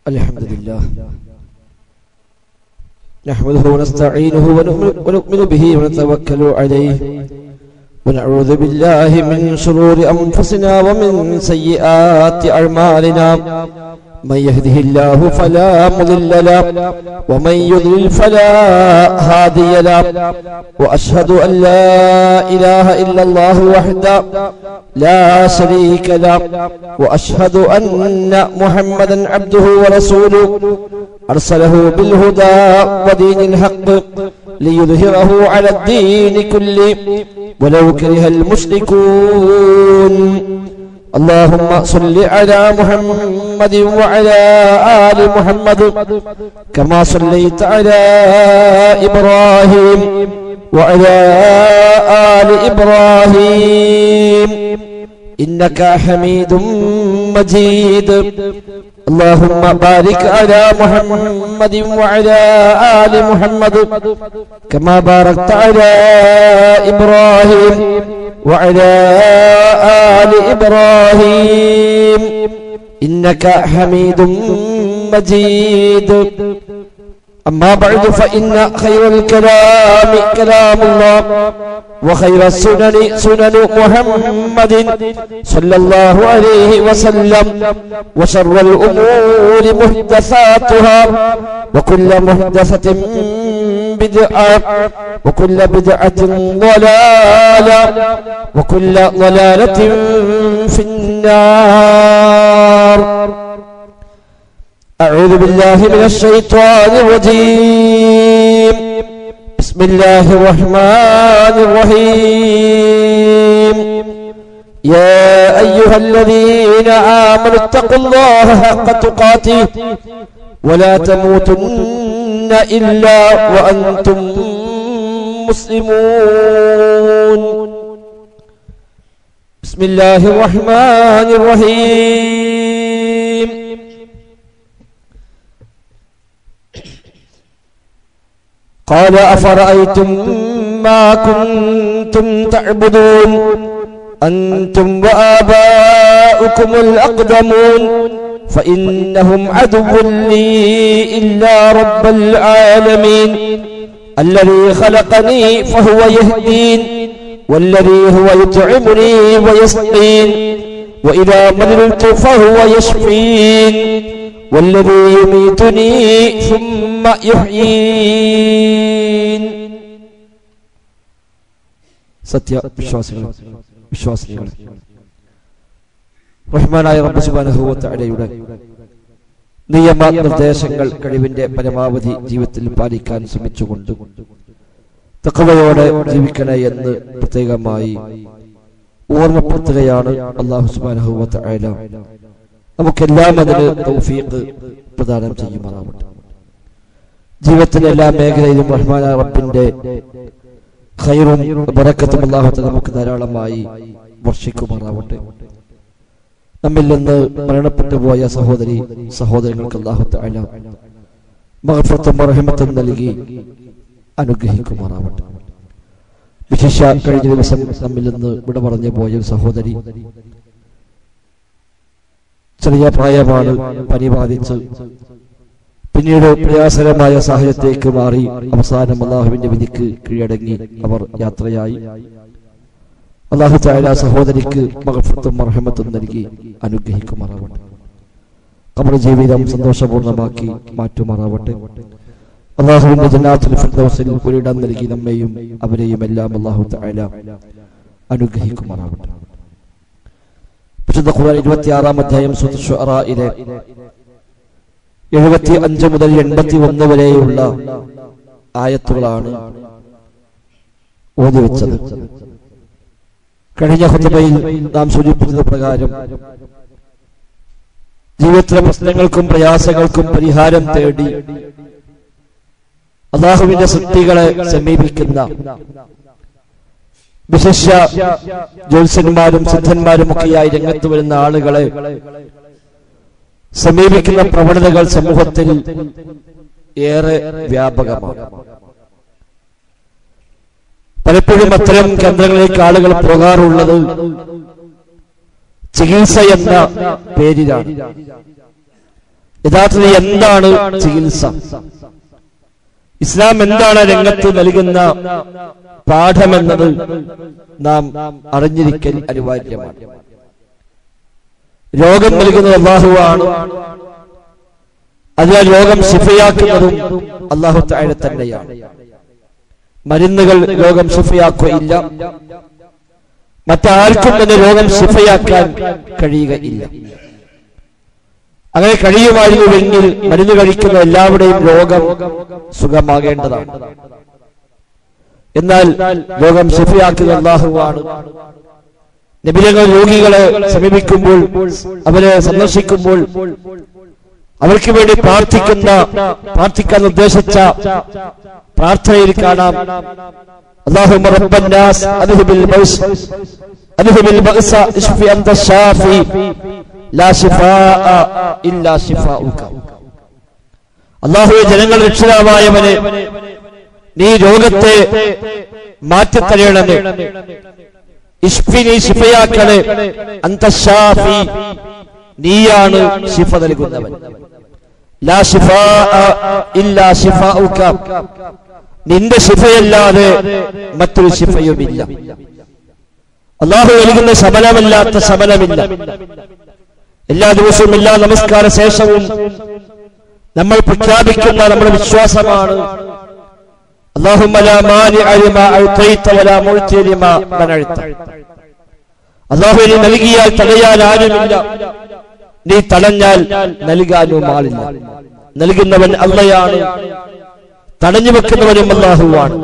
الحمد لله نحمده ونستعينه ونؤمن- ونؤمن به ونتوكل عليه ونعوذ بالله من شرور أنفسنا ومن سيئات أعمالنا من يهده الله فلا مضل له ومن يضلل فلا هادي له وأشهد أن لا إله إلا الله وحده لا شريك له وأشهد أن محمدا عبده ورسوله أرسله بالهدى ودين الحق ليظهره على الدين كله ولو كره المشركون اللهم صل على محمد وعلى آل محمد كما صليت على إبراهيم وعلى آل إبراهيم إنك حميد مجيد اللهم بارك على محمد وعلى آل محمد كما باركت على إبراهيم وعلى آل إبراهيم إنك حميد مجيد أما بعد فإن خير الكلام كلام الله وخير السنن سنن محمد صلى الله عليه وسلم وشر الأمور محدثاتها وكل محدثة بدعة وكل بدعة ضلالة وكل ضلالة في النار أعوذ بالله من الشيطان الرجيم بسم الله الرحمن الرحيم يا أيها الذين آمنوا اتقوا الله حق تقاته ولا تموتن إلا وأنتم مسلمون بسم الله الرحمن الرحيم قال أفرأيتم ما كنتم تعبدون أنتم وآباؤكم الأقدمون فإنهم عدو لي إلا رب العالمين الذي خلقني فهو يهدين والذي هو يطعمني ويسقين وإذا مرضت فهو يشفين والذي يميتني ثم يحيين സത്യ വിശ്വാസികൾ വിശ്വാസികൾ റഹ്മാനായ റബ്ബ് സുബ്ഹാനഹു വ തആലയുടെ നിയമ നിർദ്ദേശങ്ങൾ കഴിവിന്റെ പരമാവധി ജീവിതത്തിൽ പാലിക്കാൻ ശ്രമിച്ചുകൊണ്ട് തക്കവയോടെ ജീവിക്കണേ എന്ന് പ്രത്യേകമായി ഓർമ്മപ്പെടുത്തുകയാണ് അള്ളാഹു സുബ്ഹാനഹു വ തആല നമുക്കെല്ലാം അതിന് തൗഫീഖ് പ്രദാനം ചെയ്യുമാറാവട്ടെ ജീവിതത്തിലെ എല്ലാ മേഖലയിലും റഹ്മാന റബ്ബിന്റെ ഖൈറും ബറക്കത്തും അല്ലാഹു തആല നമുക്ക് ധാരാളമായി വർഷിക്കുമാറാവട്ടെ നമ്മിൽ നിന്ന് മരണപ്പെട്ടു പോയ സഹോദരി സഹോദരങ്ങൾക്ക് അല്ലാഹു തആല മഗ്ഫിറത്തും റഹ്മത്തും നൽകി അനുഗ്രഹിക്കുമാറാവട്ടെ വിശേഷ കഴിഞ്ഞ ദിവസം നമ്മിൽ നിന്ന് വിട പറഞ്ഞു പോയ ഒരു സഹോദരി ചെറിയ പ്രായമാണ് പനി ബാധിച്ച് പിന്നീട് പ്രയാസകരമായ സാഹചര്യത്തേക്ക് മാറി അവസാനം അള്ളാഹുവിന്റെ വിധിക്ക് കീഴടങ്ങി അവർ യാത്രയായി അള്ളാഹു തായ സഹോദരിക്ക് മകഫത്തും മർഹമത്തും നൽകി അനുഗ്രഹിക്കുമാറാവട്ടെ നമ്മുടെ ജീവിതം സന്തോഷപൂർണ്ണമാക്കി മാറ്റുമാറാവട്ടെ അള്ളാഹുവിന്റെ ജനാത്തുൽ ഫിർദൗസിൽ ഒരിടം നൽകി നമ്മെയും അവരെയും എല്ലാം അള്ളാഹു തായ അനുഗ്രഹിക്കുമാറാവട്ടെ വിശുദ്ധ ഖുർആൻ ഇരുപത്തിയാറാം അധ്യായം സൂറത്ത് ഷുഅറയിലെ എഴുപത്തി അഞ്ച് മുതൽ എൺപത്തി ഒന്ന് വരെയുള്ള ആയത്തുകളാണ് ഓതി വെച്ചത് കഴിഞ്ഞ ഹുത്തബയിൽ നാം സൂചിപ്പിച്ചത് പ്രകാരം ജീവിതത്തിലെ പ്രശ്നങ്ങൾക്കും പ്രയാസങ്ങൾക്കും പരിഹാരം തേടി അള്ളാഹുവിന്റെ സൃഷ്ടികളെ സമീപിക്കുന്ന വിശിഷ്യ ജ്യോത്സ്യന്മാരും സിദ്ധന്മാരും ഒക്കെയായി രംഗത്ത് വരുന്ന ആളുകളെ സമീപിക്കുന്ന പ്രവണതകൾ സമൂഹത്തിൽ ഏറെ വ്യാപകമാണ് പലപ്പോഴും അത്തരം കേന്ദ്രങ്ങളിലേക്ക് ആളുകൾ പോകാറുള്ളത് ചികിത്സ എന്ന പേരിലാണ് യഥാർത്ഥത്തിൽ എന്താണ് ചികിത്സ ഇസ്ലാം എന്താണ് രംഗത്ത് നൽകുന്ന പാഠമെന്നത് നാം അറിഞ്ഞിരിക്കൽ അനിവാര്യമാണ് രോഗം നൽകുന്നത് അള്ളാഹുവാണ് അതിനാൽ രോഗം ശിഫയാക്കുന്നതും അള്ളാഹു താഴെ തന്നെയാണ് മരുന്നുകൾ രോഗം ശിഫയാക്കുകയില്ല മറ്റാർക്കും തന്നെ രോഗം ശിഫയാക്കാൻ കഴിയുകയില്ല അങ്ങനെ കഴിയുമായിരുന്നുവെങ്കിൽ മരുന്ന് കഴിക്കുന്ന എല്ലാവരുടെയും രോഗം സുഖമാകേണ്ടതാണ് എന്നാൽ രോഗം ശിഫയാക്കുക അള്ളാഹുവാണ് നബിലങ്ങൾ രോഗികളെ സമീപിക്കുമ്പോൾ അവരെ സന്ദർശിക്കുമ്പോൾ അവർക്ക് വേണ്ടി പ്രാർത്ഥിക്കുന്ന പ്രാർത്ഥിക്കാൻ നിർദ്ദേശിച്ച പ്രാർത്ഥനയിൽ കാണാം اللهم رب الناس اذهب البؤس اذهب البؤس اشفي انت الشافي لا شفاء الا شفاؤك അള്ളാഹുവെ ജനങ്ങൾ രക്ഷിതാവായവനെ നീ രോഗത്തെ മാറ്റിത്തരയണമേ ഇഷ്ഫി നീ ശിഫയാക്കണേ അന്തശാഫി നീയാണ് ശിഫ നൽകുന്നവൻ ലാ ശിഫാ ഇല്ലാ ശിഫാഉക നിന്റെ ശിഫയല്ലാതെ മറ്റൊരു ശിഫയുമില്ല അള്ളാഹു നൽകുന്ന ശമനമല്ലാത്ത ശമനമില്ല എല്ലാ ദിവസവും എല്ലാ നമസ്കാര ശേഷവും നമ്മൾ പ്രഖ്യാപിക്കുന്ന നമ്മുടെ വിശ്വാസമാണ് اللهم لا مانع لما أعطيت ولا معطي لما منعت അള്ളാഹു നീ നൽകിയാൽ തടയാൻ ആരുമില്ല നീ തടഞ്ഞാൽ നൽകാനും ആളില്ല നൽകുന്നവൻ അള്ളയാണ് തടഞ്ഞു വെക്കുന്നവനും അള്ളാഹുവാണ്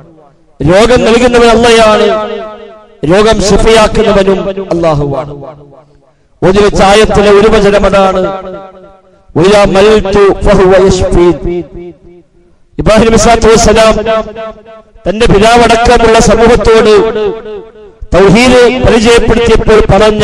രോഗം നൽകുന്നവൻ അള്ളയാണ് രോഗം ശിഫയാക്കുന്നവനും അള്ളാഹുവാണ് ഒരു ചായത്തിലെ ഒരു വചനമതാണ് وإذا ملت فهو يشفين ഇബ്രാഹിം ഇസ്ലാത്തു വസ്സലാം തന്റെ പിതാവടക്കമുള്ള സമൂഹത്തോട് തൗഹീദ് പരിചയപ്പെടുത്തിയപ്പോൾ പറഞ്ഞ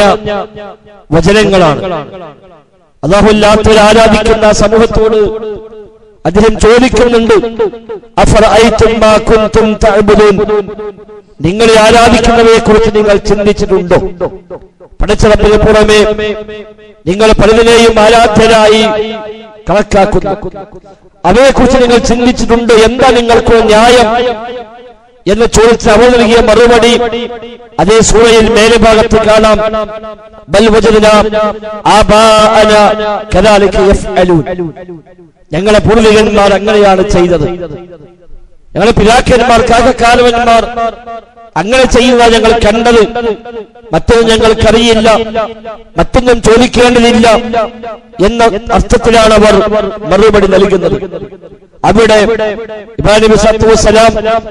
വചനങ്ങളാണ് അള്ളാഹുല്ലാത്തവർ ആരാധിക്കുന്ന സമൂഹത്തോട് അദ്ദേഹം ചോദിക്കുന്നുണ്ട് അഫറഅയ്തും മാ കുൻതും തഅബുദൂൻ നിങ്ങളെ ആരാധിക്കുന്നവയെ കുറിച്ച് നിങ്ങൾ ചിന്തിച്ചിട്ടുണ്ടോ പടച്ചറപ്പിന് പുറമെ നിങ്ങൾ പലതിനെയും ആരാധ്യരായി കണക്കാക്കുന്നു അവയെ കുറിച്ച് നിങ്ങൾ ചിന്തിച്ചിട്ടുണ്ട് എന്താ നിങ്ങൾക്ക് ന്യായം എന്ന് ചോദിച്ച് അവർ നൽകിയ മറുപടി അതേ സൂറയിൽ മേലെ ഭാഗത്ത് കാണാം ബൽ വജദ്നാ ആബാഅന കദാലിക യഫ്അലൂൻ ഞങ്ങളെ പൂർവികന്മാർ അങ്ങനെയാണ് ചെയ്തത് ഞങ്ങളെ പിതാക്കന്മാർ കാകക്കാലവന്മാർ അങ്ങനെ ചെയ്യുന്ന ഞങ്ങൾ കണ്ടത് മറ്റൊന്നും ഞങ്ങൾക്കറിയില്ല മറ്റൊന്നും ചോദിക്കേണ്ടതില്ല എന്ന അർത്ഥത്തിലാണ് അവർ മറുപടി നൽകുന്നത് അവിടെ ഇബ്രാഹിം സത്തു വസ്സലാം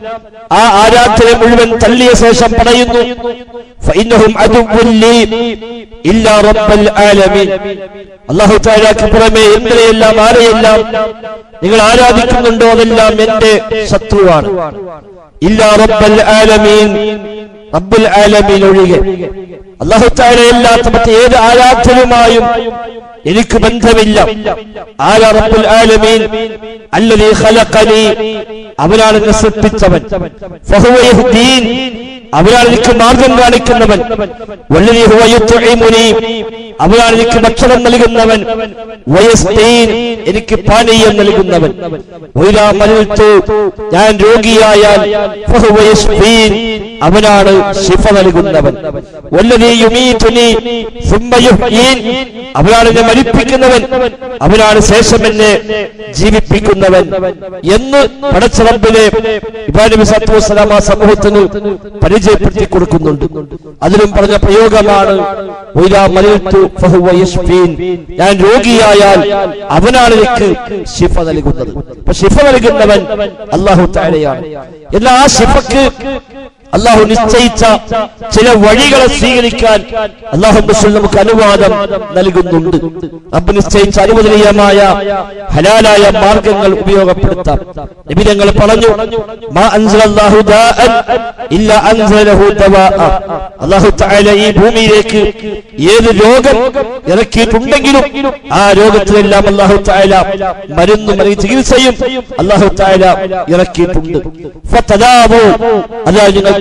ആ ആരാധന മുഴുവൻ തള്ളിയ ശേഷം പറയുന്നു ഫഇന്നഹും അദുവ്വുൻ ലീ ഇല്ലാ റബ്ബൽ ആലമീൻ അല്ലാഹു തആലക്ക് പുറമെ എന്തിനെയെല്ലാം ആരെയെല്ലാം നിങ്ങൾ ആരാധിക്കുന്നുണ്ടോ അതെല്ലാം എന്റെ ശത്രുവാണ് ഇല്ലാ റബ്ബൽ ആലമീൻ റബ്ബുൽ ആലമീൻ ഒഴികെ അല്ലാഹു തആല അല്ലാത്ത മറ്റ് ഏത് ആരാധനയുമായും എനിക്ക് ബന്ധമില്ല ആരാ റബ്ബുൽ ആലമീൻ അല്ലദീ ഖലഖനി അവനാണ് എന്നെ സൃഷ്ടിച്ചവൻ ഫഹുവ യഹ്ദീൻ അവനാണ് എനിക്ക് മാർഗം കാണിക്കുന്നവൻ വല്ലദീ ഹുവ യുത്ഇമുനി അവനാണ് എനിക്ക് ഭക്ഷണം നൽകുന്നവൻ വയസ്തീൻ എനിക്ക് പാനീയം നൽകുന്നവൻ വൈലാ മൽതു ഞാൻ രോഗിയായാൽ ഫഹുവ യശ്ഫീൻ അവനാണ് ശിഫ നൽകുന്നവൻ വല്ലദീ യുമീതുനി സുമ്മ യുഹ്യീൻ അവനാണ് എന്നെ മരിപ്പിക്കുന്നവൻ അവനാണ് ശേഷം എന്നെ ജീവിപ്പിക്കുന്നവൻ എന്ന് പടച്ചറബിലെ ഇബ്രാഹിം സത്തു വസ്സലാം ആ സമൂഹത്തിന് പരിചയപ്പെടുത്തി കൊടുക്കുന്നുണ്ട് അതിലും പറഞ്ഞ പ്രയോഗമാണ് വൈലാ മൽതു ഫഹുവ യശ്ഫീൻ ഞാൻ രോഗിയായാൽ അവനാണ് എനിക്ക് ശിഫ നൽകുന്നത് അപ്പൊ ശിഫ നൽകുന്നവൻ അള്ളാഹു താഴെയാണ് എന്നാൽ ആ ശിഫക്ക് അള്ളാഹു നിശ്ചയിച്ച ചില വഴികളെ സ്വീകരിക്കാൻ അള്ളാഹു റസൂൽ നമുക്ക് അനുവാദം നൽകുന്നുണ്ട് റബ്ബ് നിശ്ചയിച്ച അനുവദനീയമായ ഹലാലായ മാർഗങ്ങൾ ഉപയോഗപ്പെടുത്താം നിബിധങ്ങൾ പറഞ്ഞു മാ അൻസലല്ലാഹു ദാഅൻ ഇല്ല അൻസലഹു ദവാഅ അള്ളാഹു തആല ഈ ഭൂമിയിലേക്ക് ഏത് രോഗം ഇറക്കിയിട്ടുണ്ടെങ്കിലും ആ രോഗത്തിലെല്ലാം അള്ളാഹു തആല മരുന്നും അല്ലെങ്കിൽ ചികിത്സയും അള്ളാഹു തആല ഇറക്കിയിട്ടുണ്ട് ഫതദാവു അതായത് നിങ്ങൾ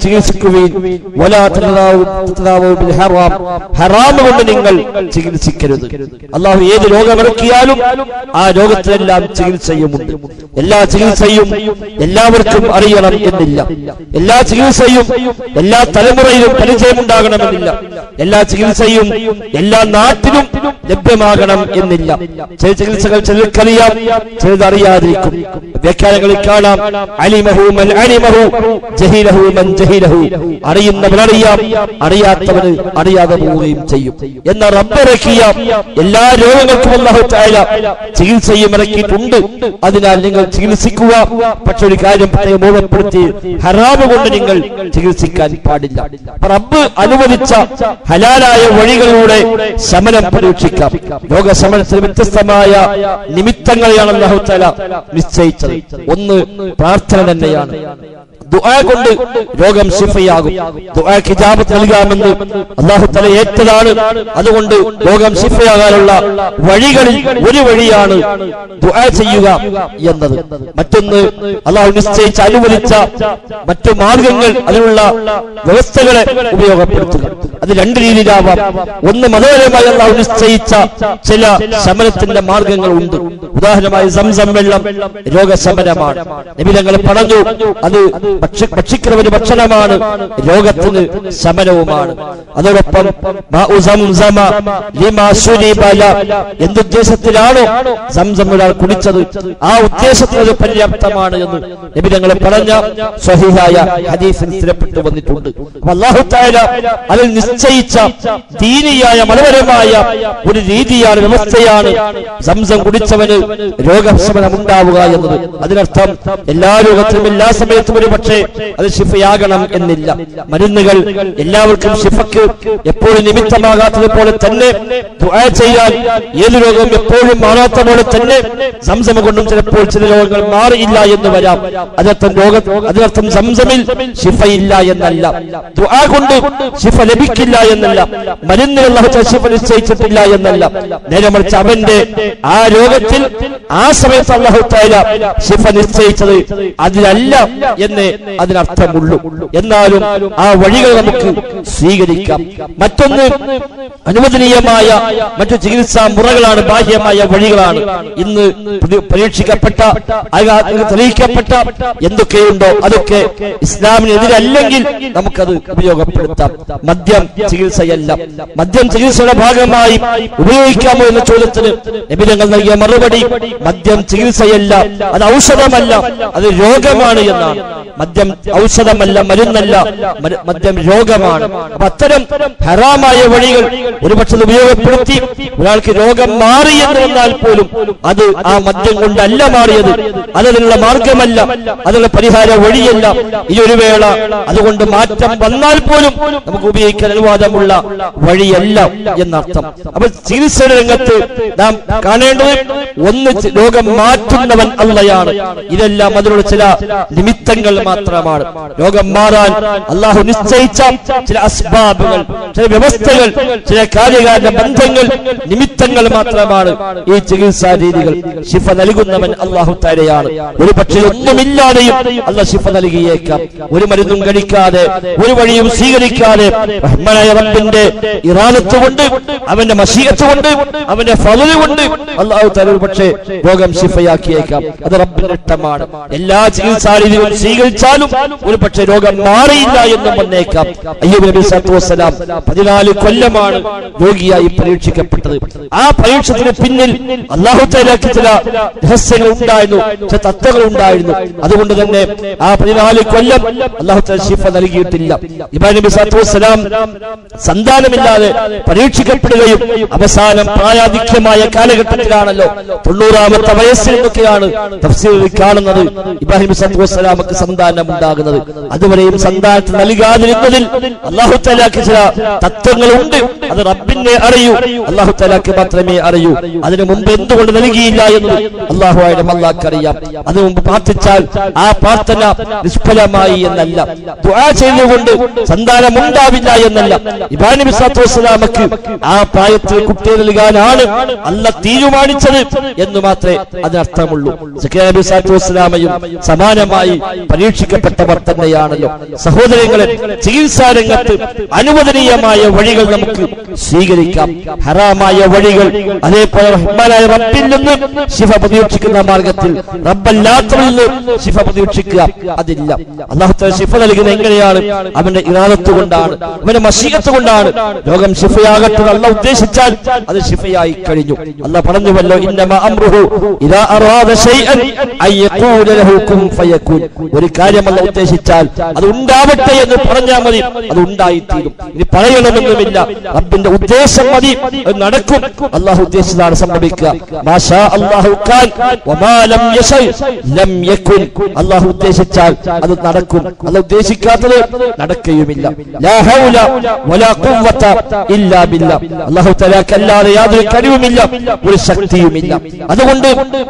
ചികിത്സിക്കുകയും വലാ തതദാവു- തതദാവു ബിൽ ഹറാം ഹറാം കൊണ്ട് നിങ്ങൾ ചികിത്സിക്കരുത് അള്ളാഹു ഏത് രോഗമിറക്കിയാലും ആ രോഗത്തിനെല്ലാം ചികിത്സയുമുണ്ട് എല്ലാ ചികിത്സയും എല്ലാവർക്കും അറിയണം എന്നില്ല എല്ലാ ചികിത്സയും എല്ലാ തലമുറയിലും പരിചയമുണ്ടാകണമെന്നില്ല എല്ലാ ചികിത്സയും എല്ലാ നാട്ടിലും ലഭ്യമാകണം എന്നില്ല ചില ചികിത്സകൾ ചിലർക്കറിയാം ചിലത് അറിയാതിരിക്കും വ്യാഖ്യാനങ്ങളിൽ കാണാം അലിമഹു മൻ അലിമഹു ജഹീലഹു മൻ ജഹീലഹു അറിയുന്നവനറിയാം അറിയാത്തവന് അറിയാതെ പോവുകയും ചെയ്യും എന്ന റബ്ബിറക്കിയ എല്ലാ രോഗങ്ങൾക്കും അല്ലാഹു തആല ചികിത്സയും ഇറക്കിയിട്ടുണ്ട് അതിനാൽ നിങ്ങൾ ചികിത്സിക്കുക പക്ഷെ ഒരു കാര്യം പ്രത്യേകം ഓർമ്മപ്പെടുത്തി ഹറാമ് കൊണ്ട് നിങ്ങൾ ചികിത്സിക്കാൻ പാടില്ല അപ്പൊ റബ്ബ് അനുവദിച്ച ഹലാലായ വഴികളിലൂടെ ശമനം പരീക്ഷിക്കാം രോഗശമനത്തിന് വ്യത്യസ്തമായ നിമിത്തങ്ങളെയാണ് അല്ലാഹു തആല നിശ്ചയിച്ചത് ഒന്ന് പ്രാർത്ഥന തന്നെയാണ് ദുആ കൊണ്ട് രോഗം ശിഫയാകും ദുആക്ക് ഇജാബത്ത് നൽകാമെന്ന് അല്ലാഹു തആല ഏറ്റതാണ് അതുകൊണ്ട് രോഗം ശിഫയാകാനുള്ള വഴികളിൽ ഒരു വഴിയാണ് ദുആ ചെയ്യുക എന്നത് മറ്റൊന്ന് അള്ളാഹു നിശ്ചയിച്ച അനുവദിച്ച മറ്റു മാർഗങ്ങൾ അതിനുള്ള വ്യവസ്ഥകളെ ഉപയോഗപ്പെടുത്തുക അത് രണ്ട് രീതിയിലാവാം ഒന്ന് മതപരമായി അള്ളാഹു നിശ്ചയിച്ച ചില ശമനത്തിന്റെ മാർഗങ്ങൾ ഉണ്ട് ഉദാഹരണമായി സംസം വെള്ളം രോഗശമനമാണ് നിബിധങ്ങൾ പറഞ്ഞു അത് ഭക്ഷി- ഭക്ഷിക്കുന്ന ഒരു ഭക്ഷണമാണ് രോഗത്തിന് ശമനവുമാണ് അതോടൊപ്പം മാഉ സംസമ ലിമാ ശുരിബ ല. എന്തുദ്ദേശത്തിലാണോ സംസം ഒരാൾ കുടിച്ചത് ആ ഉദ്ദേശത്തിന് അത് പര്യാപ്തമാണ് എന്ന് നിബിധങ്ങൾ പറഞ്ഞ സ്വഹിഹായ ഹദീസിൽ സ്ഥിരപ്പെട്ടു വന്നിട്ടുണ്ട് അപ്പൊ അല്ലാഹു തആല അതിൽ നിശ്ചയിച്ച ദീനിയായ മതപരമായ ഒരു രീതിയാണ് വ്യവസ്ഥയാണ് സംസം കുടിച്ചവന് രോഗശമനം ഉണ്ടാവുക എന്നത് അതിനർത്ഥം എല്ലാ രോഗത്തിനും എല്ലാ സമയത്തും ഒരു പക്ഷേ അത് ശിഫയാകണം എന്നില്ല മരുന്നുകൾ എല്ലാവർക്കും ശിഫക്ക് എപ്പോഴും നിമിത്തമാകാത്തത് പോലെ തന്നെ ദുആ ചെയ്യാൻ ഏത് രോഗവും എപ്പോഴും മാറാത്ത പോലെ തന്നെ സംസം കൊണ്ടും ചിലപ്പോൾ ചില രോഗങ്ങൾ മാറിയില്ല എന്ന് വരാം അതിനർത്ഥം രോഗ അതിനർത്ഥം സംസമിൽ ശിഫയില്ല എന്നല്ല ദുആ കൊണ്ട് ശിഫ ലഭിക്കില്ല എന്നല്ല മരുന്നുകൾ അല്ലാഹു തആല ശിഫ നിശ്ചയിച്ചിട്ടില്ല എന്നല്ല നേരെ മറിച്ച് അവന്റെ ആ രോഗത്തിൽ ആ സമയത്ത് അല്ലാഹു തആല ശിഫ നിശ്ചയിച്ചത് അതിലല്ല എന്ന് അതിനർത്ഥമുള്ളൂ എന്നാലും ആ വഴികൾ നമുക്ക് സ്വീകരിക്കാം മറ്റൊന്ന് അനുവദനീയമായ മറ്റു ചികിത്സാ മുറകളാണ് ബാഹ്യമായ വഴികളാണ് ഇന്ന് പ്രതി- പരീക്ഷിക്കപ്പെട്ട അത് തെളിയിക്കപ്പെട്ട എന്തൊക്കെയുണ്ടോ അതൊക്കെ ഇസ്ലാമിനെതിരല്ലെങ്കിൽ നമുക്കത് ഉപയോഗപ്പെടുത്താം മദ്യം ചികിത്സയല്ല മദ്യം ചികിത്സയുടെ ഭാഗമായി ഉപയോഗിക്കാമോ എന്ന ചോദ്യത്തിന് നിബിധങ്ങൾ നൽകിയ മറുപടി മദ്യം ചികിത്സയല്ല അത് ഔഷധമല്ല അത് രോഗമാണ് എന്നാണ് മദ്യം ഔഷധമല്ല മരുന്നല്ല മരു- മദ്യം രോഗമാണ് അപ്പൊ അത്തരം ഹറാമായ വഴികൾ ഒരുപക്ഷെ അത് ഉപയോഗപ്പെടുത്തി ഒരാൾക്ക് രോഗം മാറി എന്ന് വന്നാൽ പോലും അത് ആ മദ്യം കൊണ്ടല്ല മാറിയത് അതിനുള്ള മാർഗമല്ല അതിനുള്ള പരിഹാര വഴിയല്ല ഈ ഒരു വേള അതുകൊണ്ട് മാറ്റം വന്നാൽ പോലും നമുക്ക് ഉപയോഗിക്കാൻ അനുവാദമുള്ള വഴിയല്ല എന്നർത്ഥം അപ്പൊ ചികിത്സയുടെ രംഗത്ത് നാം കാണേണ്ടത് ഒന്ന് ചി- രോഗം മാറ്റുന്നവൻ അള്ളയാണ് ഇതെല്ലാം അതിനുള്ള ചില നിമിത്തങ്ങൾ മാത്രമാണ് രോഗം മാറാൻ അള്ളാഹു നിശ്ചയിച്ച ചില അസ്ബാബുകൾ ചില വ്യവസ്ഥകൾ ചില കാര്യകാരണ ബന്ധങ്ങൾ നിമിത്തങ്ങൾ മാത്രമാണ് ഈ ചികിത്സാ രീതികൾ ശിഫ നൽകുന്നവൻ അള്ളാഹു താരയാണ് ഒരു പക്ഷേ ഒന്നുമില്ലാതെയും അല്ല ശിഫ നൽകിയേക്കാം ഒരു മരുന്നും കഴിക്കാതെ ഒരു വഴിയും സ്വീകരിക്കാതെ റഹ്മാനായ റബ്ബിന്റെ ഇറാദത്ത് കൊണ്ട് അവന്റെ മഷീയത്ത് കൊണ്ട് അവന്റെ ഫലത് കൊണ്ട് അള്ളാഹു താല ഒരു പക്ഷേ രോഗം ശിഫയാക്കിയേക്കാം അത് റബ്ബിന്റെ ഇഷ്ടമാണ് എല്ലാ ചികിത്സാ രീതികളും സ്വീകരിച്ചാലും ഒരു പക്ഷേ രോഗം മാറിയില്ല എന്നും വന്നേക്കാം അയ്യൂബ് നബി സല്ലല്ലാഹു അലൈഹി വസല്ലം പതിനാല് കൊല്ലമാണ് രോഗിയായി പരീക്ഷിക്കപ്പെട്ടത് ആ പരീക്ഷത്തിന് പിന്നിൽ അള്ളാഹു തആലക്ക് ചില രഹസ്യങ്ങൾ ഉണ്ടായിരുന്നു ചില തത്വങ്ങൾ ഉണ്ടായിരുന്നു അതുകൊണ്ട് തന്നെ ആ പതിനാല് കൊല്ലം അള്ളാഹു തആല ശിഫ നൽകിയിട്ടില്ല ഇബ്രാഹിം നബി സല്ലല്ലാഹു അലൈഹി വസല്ലം സന്താനമില്ലാതെ പരീക്ഷിക്കപ്പെടുകയും അവസാനം പ്രായാധിക്യമായ കാലഘട്ടത്തിലാണല്ലോ തൊണ്ണൂറാമത്തെ വയസ്സിൽ നിന്നൊക്കെയാണ് തഫ്സീറിൽ കാണുന്നത് ഇബ്രാഹിം നബി സല്ലല്ലാഹു അലൈഹി വസല്ലമക്ക് സന്താനം ഉണ്ടാകുന്നത് അതുവരെയും സന്താനത്തിന് നൽകാതിരുന്നതിൽ അള്ളാഹു തലാക്ക് ചില തത്വങ്ങളുണ്ട് അത് റബ്ബിനെ അറിയൂ അള്ളാഹു തലാക്ക് മാത്രമേ അറിയൂ അതിനു മുമ്പ് എന്തുകൊണ്ട് നൽകിയില്ല എന്ന് അള്ളാഹു ആയാലും അള്ളാഹ്ക്ക് അറിയാം അതിനു മുമ്പ് പ്രാർത്ഥിച്ചാൽ ആ പ്രാർത്ഥന നിഷ്ഫലമായി എന്നല്ല ദുആ ചെയ്തുകൊണ്ട് സന്താനം ഉണ്ടാവില്ല എന്നല്ല ഇബ്രാഹിം നബി സല്ലല്ലാഹു അലൈഹി വസല്ലമക്ക് ആ പ്രായത്തിൽ കുട്ടിയെ നൽകാനാണ് അല്ല തീരുമാനിച്ചത് എന്ന് മാത്രമേ അതിനർത്ഥമുള്ളൂ സക്കറിയ നബി സല്ലല്ലാഹു അലൈഹി വസല്ലമയും സമാനമായി പരീക്ഷ പരീക്ഷിക്കപ്പെട്ടവർ തന്നെയാണല്ലോ സഹോദരങ്ങളെ ചികിത്സാ രംഗത്ത് അനുവദനീയമായ വഴികൾ നമുക്ക് സ്വീകരിക്കാം ഹറാമായ വഴികൾ അതേപോലെ റഹ്മാനായ റബ്ബിൽ നിന്ന് ശിഫ പ്രതീക്ഷിക്കുന്ന മാർഗത്തിൽ റബ്ബല്ലാത്തവരിൽ നിന്ന് ശിഫ പ്രതീക്ഷിക്കുക അതില്ല അള്ളാഹു ശിഫ നൽകുന്നത് എങ്ങനെയാണ് അവന്റെ ഇറാദത്ത് കൊണ്ടാണ് അവന്റെ മഷീകത്ത് കൊണ്ടാണ് രോഗം ശിഫയാകട്ടെ അല്ല ഉദ്ദേശിച്ചാൽ അത് ശിഫയായി കഴിഞ്ഞു അല്ല പറഞ്ഞുവല്ലോ ഇന്നമ അമ്രുഹു ഇദാ അറാദ ശൈഅൻ അൻ യഖൂല ലഹു കുൻ ഫയകൂൻ ഒരു കാര്യം അല്ല ഉദ്ദേശിച്ചാൽ അത് ഉണ്ടാവട്ടെ എന്ന് പറഞ്ഞാൽ മതി അത് ഉണ്ടായിത്തീരും ഇനി പറയണമെന്നുമില്ല റബ്ബിന്റെ ഉദ്ദേശം മതി അത് നടക്കും അള്ളാഹു ഉദ്ദേശിച്ചതാണ് സംഭവിക്കുക മാഷാ അല്ലാഹു ഖാൻ വമാ ലം യശൈ ലം യകുൻ അള്ളാഹു ഉദ്ദേശിച്ചാൽ അത് നടക്കും അല്ല ഉദ്ദേശിക്കാത്തത് നടക്കുകയുമില്ല ലാ ഹൗല വലാ ഖുവ്വത ഇല്ലാ ബില്ലാ അല്ലാഹു തആലക്കല്ലാതെ യാതൊരു കഴിവുമില്ല ഒരു ശക്തിയുമില്ല അതുകൊണ്ട്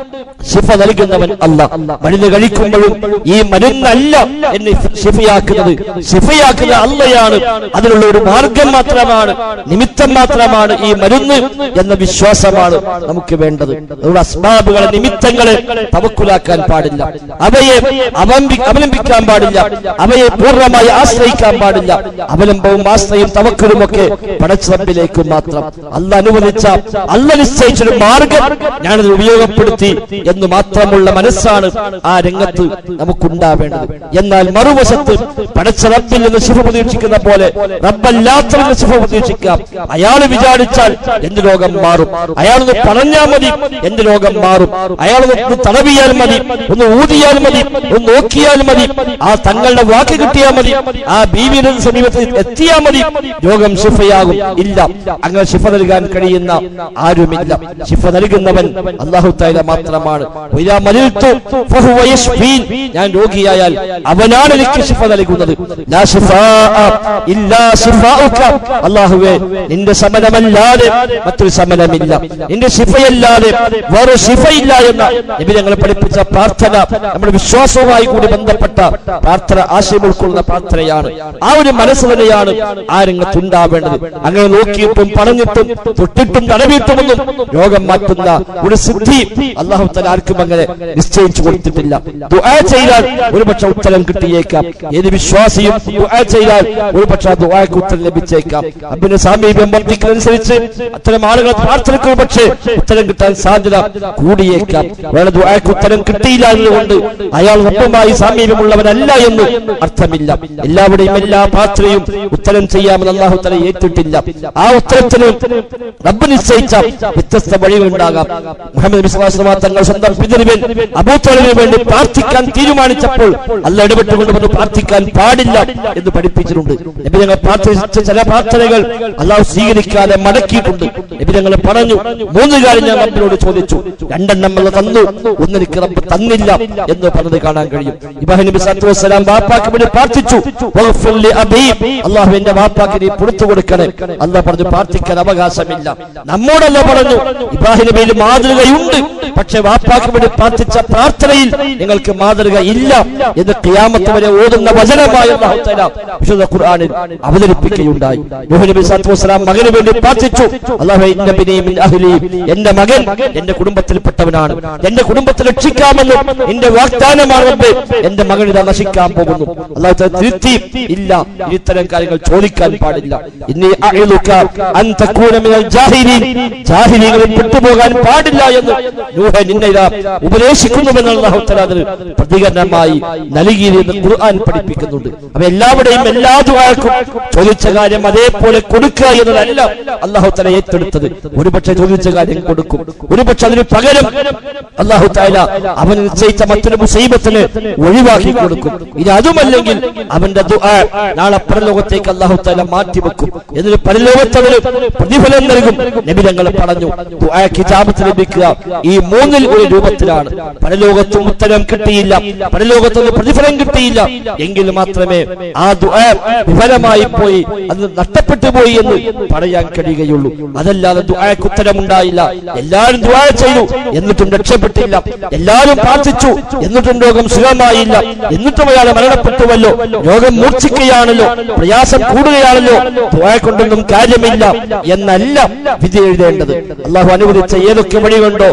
ശിഫ നൽകുന്നവൻ അല്ല മരുന്ന് കഴിക്കുമ്പോഴും ഈ മരുന്നല്ല എന്നെ ശിഫയാക്കുന്നത് ശിഫയാക്കുന്നത് അല്ലയാണ് അതിനുള്ള ഒരു മാർഗം മാത്രമാണ് നിമിത്തം മാത്രമാണ് ഈ മരുന്ന് എന്ന വിശ്വാസമാണ് നമുക്ക് വേണ്ടത് അതുകൊണ്ട് അസ്ബാബുകളെ നിമിത്തങ്ങളെ തവക്കുലാക്കാൻ പാടില്ല അവയെ അവലംബി അവലംബിക്കാൻ പാടില്ല അവയെ പൂർണ്ണമായി ആശ്രയിക്കാൻ പാടില്ല അവലംബവും ആശ്രയും തവക്കലും ഒക്കെ പടച്ചറബിലേക്ക് മാത്രം അല്ല അനുവദിച്ച അല്ല നിശ്ചയിച്ചൊരു മാർഗം ഞാനത് ഉപയോഗപ്പെടുത്തി എന്ന് മാത്രമുള്ള മനസ്സാണ് ആ രംഗത്ത് നമുക്കുണ്ടാവേണ്ടത് എന്നാൽ മറുവശത്ത് പടച്ച റബ്ബിൽ നിന്ന് ശിഫ പ്രതീക്ഷിക്കുന്ന പോലെ റബ്ബല്ലാത്തവരിൽ നിന്ന് ശിഫ പ്രതീക്ഷിക്കാം അയാൾ വിചാരിച്ചാൽ എന്റെ രോഗം മാറും അയാളൊന്ന് പറഞ്ഞാൽ മതി എന്റെ രോഗം മാറും അയാളൊന്ന് തടവിയാൽ മതി ഒന്ന് ഊതിയാൽ മതി ഒന്ന് നോക്കിയാൽ മതി ആ തങ്ങളുടെ വാക്ക് കിട്ടിയാൽ മതി ആ ബീവിയുടെ സമീപത്ത് എത്തിയാൽ മതി രോഗം ശിഫയാകും ഇല്ല അങ്ങനെ ശിഫ നൽകാൻ കഴിയുന്ന ആരുമില്ല ശിഫ നൽകുന്നവൻ അള്ളാഹു താല മാത്രമാണ് വഇദാ മരിൽതു ഫഹുവ യശ്ഫീൻ. ഞാൻ രോഗിയായാൽ അവനാണ് എനിക്ക് ശിഫ നൽകുന്നത് ലാ ശിഫാഅ ഇല്ലാ ശിഫാഉക അല്ലാഹുവേ നിന്റെ സമനമല്ലാതെ മറ്റൊരു സമനമില്ല നിന്റെ ശിഫയല്ലാതെ വേറെ ശിഫയില്ല എന്ന നബി ഞങ്ങളെ പഠിപ്പിച്ച പ്രാർത്ഥന നമ്മുടെ വിശ്വാസവുമായി കൂടി ബന്ധപ്പെട്ട പ്രാർത്ഥന ആശയം ഉൾക്കൊള്ളുന്ന പ്രാർത്ഥനയാണ് ആ ഒരു മനസ്സ് തന്നെയാണ് ആ രംഗത്ത് ഉണ്ടാവേണ്ടത് അങ്ങനെ നോക്കിയിട്ടും പറഞ്ഞിട്ടും തൊട്ടിട്ടും തടവിയിട്ടുമൊന്നും രോഗം മാറ്റുന്ന ഒരു സിദ്ധി അള്ളാഹു തല ആർക്കും അങ്ങനെ നിശ്ചയിച്ചു കൊടുത്തിട്ടില്ല ദുആ ചെയ്താൽ ഒരുപക്ഷെ ഉത്തരം കിട്ടിയേക്കാം ഏത് വിശ്വാസിയും ദുആ ചെയ്താൽ ഒരുപക്ഷെ ആ ദുആക്ക് ഉത്തരം ലഭിച്ചേക്കാം അബ്ബിന് സാമീപ്യം വർദ്ധിക്കുന്നതനുസരിച്ച് അത്തരം ആളുകൾ പ്രാർത്ഥനയ്ക്ക് പക്ഷേ ഉത്തരം കിട്ടാൻ സാധ്യത കൂടിയേക്കാം വേറെ ദുആക്ക് ഉത്തരം കിട്ടിയില്ല എന്നതുകൊണ്ട് അയാൾ റബ്ബുമായി സാമീപ്യമുള്ളവനല്ല എന്ന് അർത്ഥമില്ല എല്ലാവരുടെയും എല്ലാ പ്രാർത്ഥനയും ഉത്തരം ചെയ്യാമെന്ന് അള്ളാഹു തല ഏറ്റിട്ടില്ല ആ ഉത്തരത്തിന് റബ്ബ് നിശ്ചയിച്ച വ്യത്യസ്ത വഴികളുണ്ടാകാം മുഹമ്മദ് നബി സ്വല്ലല്ലാഹു അലൈഹി വസല്ലം തങ്ങൾ സ്വന്തം പിതൃവിൻ അബൂത്തലിന് വേണ്ടി പ്രാർത്ഥിക്കാൻ തീരുമാനിച്ചപ്പോൾ അല്ല ഇടപെട്ടുകൊണ്ട് പറഞ്ഞു പ്രാർത്ഥിക്കാൻ പാടില്ല എന്ന് പഠിപ്പിച്ചിട്ടുണ്ട് നബി ഞങ്ങൾ പ്രാർത്ഥിച്ച ചില പ്രാർത്ഥനകൾ അള്ളാഹു സ്വീകരിക്കാതെ മടക്കിയിട്ടുണ്ട് നബി ഞങ്ങൾ പറഞ്ഞു മൂന്ന് കാര്യം ഞാൻ റബ്ബിനോട് ചോദിച്ചു രണ്ടെണ്ണം അല്ല തന്നു ഒന്നെനിക്ക് റബ്ബ് തന്നില്ല എന്ന് പറഞ്ഞത് കാണാൻ കഴിയും ഇബ്രാഹിം നബി സല്ലല്ലാഹു അലൈഹി വസല്ലം ബാപ്പാക്ക് വേണ്ടി പ്രാർത്ഥിച്ചു വഗ്ഫിർ ലി അബീ അല്ലാഹു എന്റെ ബാപ്പാക്ക് നീ പുറത്തു കൊടുക്കണേ അല്ലാഹ് പറഞ്ഞു പ്രാർത്ഥിക്കാൻ അവകാശമില്ല നമ്മോടല്ല പറഞ്ഞു ഇബ്രാഹിം നബിയിൽ മാതൃകയുണ്ട് പക്ഷെ വാപ്പാക്ക് വേണ്ടി പ്രാർത്ഥിച്ച പ്രാർത്ഥനയിൽ നിങ്ങൾക്ക് മാതൃക ഇല്ല എന്ന് ഖിയാമത്ത് വരെ ഓതുന്ന വചനമായ അല്ലാഹു തആല വിശുദ്ധ ഖുർആനിൽ അവതരിപ്പിക്കുകയുണ്ടായി നൂഹ് നബി സല്ലല്ലാഹു അലൈഹി വസല്ലം മകന് വേണ്ടി പ്രാർത്ഥിച്ചു അല്ലാഹു ഇന്ന ബിനി മിൻ അഹ്ലി എന്റെ മകൻ എന്റെ കുടുംബത്തിൽപ്പെട്ടവനാണ് എന്റെ കുടുംബത്തെ രക്ഷിക്കാമെന്ന് എന്റെ വാഗ്ദാനമാണ് റബ്ബേ എന്റെ മകൻ ഇതാ നശിക്കാൻ പോകുന്നു അല്ലാഹു തആല തിരുത്തി ഇല്ല ഇത്തരം കാര്യങ്ങൾ ചോദിക്കാൻ പാടില്ല ഇനി അഇലുക അൻ തകൂന മിനൽ ജാഹിലീൻ ജാഹിലീങ്ങളിൽ പെട്ടുപോകാൻ പാടില്ല എന്ന് നൂഹ നിന്നെ ഇതാ ഉപദേശിക്കുന്നുവെന്ന് അല്ലാഹു തആല അതിന് പ്രതികരണമായി നൽകിയെന്ന് ഖുർആൻ പഠിപ്പിക്കുന്നുണ്ട് അപ്പൊ എല്ലാവരുടെയും എല്ലാ ദുആക്കും ചോദിച്ച കാര്യം അതേപോലെ കൊടുക്കുക എന്നതല്ല അല്ലാഹു തആല ഏറ്റെടുത്തത് ഒരുപക്ഷെ ചോദിച്ച കാര്യം കൊടുക്കും ഒരുപക്ഷെ അതിന് പകരം അല്ലാഹു തആല അവന് നിശ്ചയിച്ച മറ്റൊരു മുസീബത്തിന് ഒഴിവാക്കി കൊടുക്കും ഇനി അതുമല്ലെങ്കിൽ അവന്റെ ദുആ നാളെ പരലോകത്തേക്ക് അല്ലാഹു തആല മാറ്റിവെക്കും എന്നിട്ട് പരലോകത്ത് അവന് പ്രതിഫലം നൽകും നബി ഞങ്ങൾ പറഞ്ഞു ദുആ കിതാബത്ത് ലഭിക്കുക ഈ മൂന്നിൽ ഒരു രൂപത്തിലാണ് പരലോകത്തും ഉത്തരം കിട്ടിയില്ല പരലോകത്തൊന്നും പ്രതിഫലം കിട്ടിയില്ല എങ്കിൽ മാത്രമേ ആ ദുആ വിഫലമായി പോയി അത് നഷ്ടപ്പെട്ടു പോയി എന്ന് പറയാൻ കഴിയുകയുള്ളൂ അതല്ലാതെ ദുആക്ക് ഉത്തരമുണ്ടായില്ല എല്ലാവരും ദുആ ചെയ്തു എന്നിട്ടും രക്ഷപ്പെട്ടില്ല എല്ലാവരും പ്രാർത്ഥിച്ചു എന്നിട്ടും രോഗം സുഖമായില്ല എന്നിട്ടും അയാൾ മരണപ്പെട്ടുവല്ലോ രോഗം മൂർച്ഛിക്കുകയാണല്ലോ പ്രയാസം കൂടുകയാണല്ലോ ദുആ കൊണ്ടൊന്നും കാര്യമില്ല എന്നല്ല വിധി എഴുതേണ്ടത് അള്ളാഹു അനുവദിച്ച ഏതൊക്കെ വഴികൊണ്ടോ ആ